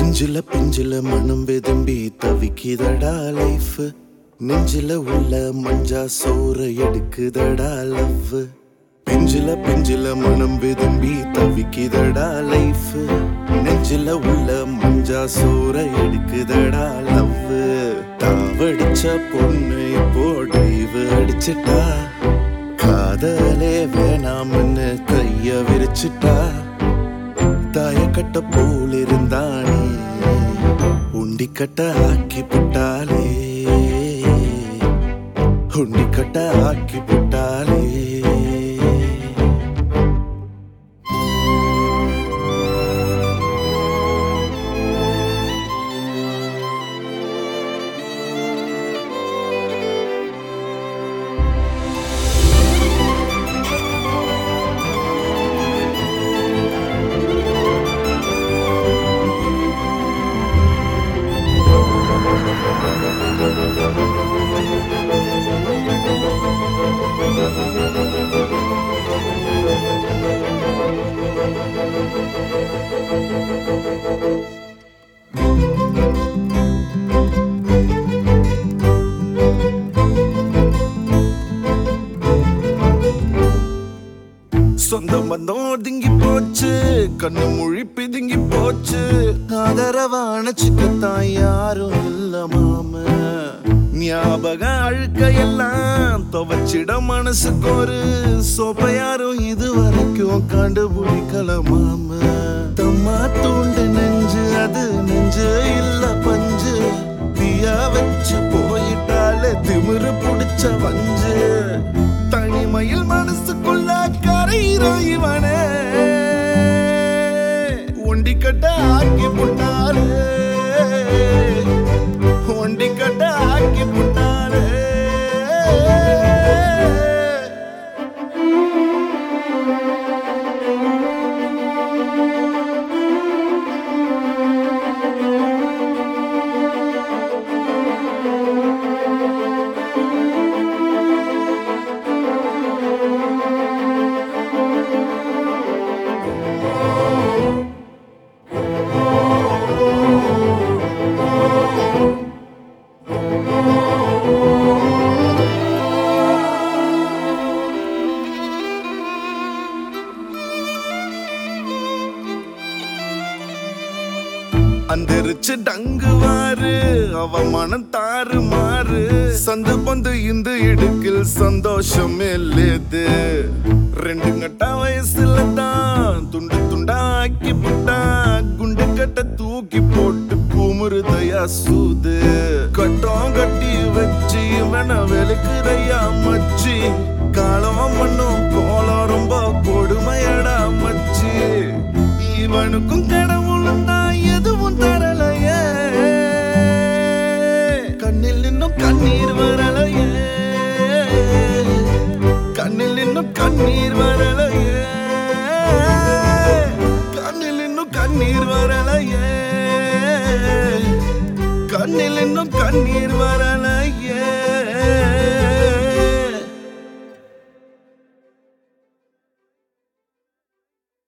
பிஞ்சில பிஞ்சில மனம் வெதும்பி தவிக்குதடா லைஃப் நெஞ்சில உள்ள மஞ்சா சோற எடுக்குதடா லவ் பிஞ்சில பிஞ்சில மனம் வெதும்பி தவிக்குதடா லைஃப் நெஞ்சில உள்ள மஞ்சா சோற எடுக்குதடா லவ் தாவடிச்ச பொண்ணு இப்போ டைவ் அடிச்சிட்டா காதலே வேணாம்னு கைய விரிச்சிட்டா தாயக்கட்ட போல் இருந்தானே உண்டிக்கட்ட ஆக்கி புட்டாலே உண்டிக்கட்ட ஆக்கி புட்டாலே சொந்த பந்தம் ஒதுங்கி போச்சு கண்ணு மொழி பிதுங்கி போச்சு ஆதரவான சிக்கத்தான் யாரும் இல்ல மாம ஞாபகம் அழுக்க எல்லாம் துவச்சிட மனசுக்கு ஒரு சோப்ப யாரும் இது வரைக்கும் கண்டுபிடிக்கல மாம தம்மா தூண்டு நெஞ்சு அது நெஞ்சு இல்ல பஞ்சு தீயா வச்சு போயிட்டாலே திமிரு புடிச்ச வஞ்சு தனிமையில் மனசுக்குள்ள கரையிறோ இவனே ஒண்டிக்கட்ட ஆக்கி புட்டாலே ஒண்டிக்கட்ட ஆக்கி புட்டாலே அந்தரிச்சு டங்குவாரு அவ மனம் தாறு மாறு சந்து பந்து இந்த இடுக்கில் சந்தோஷம் இல்லது ரெண்டு கட்ட வயசுல தான் துண்டு துண்டா ஆக்கி புட்டா குண்டு கட்ட தூக்கி போட்டு குமுறுதையா சூது கட்டம் கட்டி வச்சு இவன வெளுக்குறையா மச்சி காலம் மண்ணும் கோலம் ரொம்ப கொடுமையடா மச்சி இவனுக்கும் கடவுளும் தான் எதுவும் தரலையே கண்ணில் இன்னும் கண்ணீர் வரலையே கண்ணில் இன்னும் கண்ணீர் வரலையே கண்ணில் இன்னும் கண்ணீர் வரலையே கண்ணில் இன்னும் கண்ணீர் வரலையே